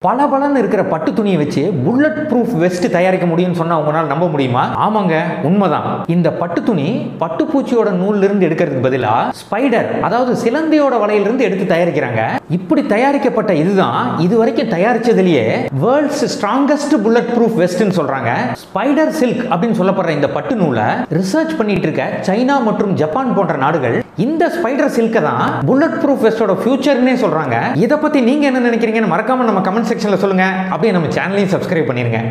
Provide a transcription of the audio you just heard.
பளபளன்னு இருக்கிற பட்டு துணியை வச்சு புல்லட் ப்ரூஃப் வெஸ்ட் தயாரிக்க முடியும்னு சொன்னா உங்களால நம்ப முடியுமா ஆமாங்க உண்மைதான் இந்த பட்டு துணி பட்டுப்பூச்சியோட நூல்ல இருந்து எடுக்கிறதுக்கு பதிலா ஸ்பைடர் அதாவது சிலந்தியோட வலையில இருந்து எடுத்து தயாரிக்கிறாங்க இப்படி தயாரிக்கப்பட்ட இதுதான் இது வரைக்கும் தயாரிச்சதுலயே வேர்ல்ட்ஸ் ஸ்ட்ராங்கஸ்ட் புல்லட் ப்ரூஃப் வெஸ்ட்னு சொல்றாங்க ஸ்பைடர் சில்க் அப்படின்னு சொல்லப்படுற இந்த பட்டு நூலை ரிசர்ச் பண்ணிட்டு இருக்க சைனா மற்றும் ஜப்பான் போன்ற நாடுகள் இந்த ஸ்பைடர் சில்கை தான் புல்லட் ப்ரூஃப் வெஸ்டோட ஃபியூச்சர்னே சொல்றாங்க இதை பத்தி நீங்க என்ன நினைக்கிறீங்கன்னு மறக்காம நம்ம கமெண்ட் செக்ஷன்ல சொல்லுங்க அப்படியே நம்ம சேனலையும் சப்ஸ்கிரைப் பண்ணிருங்க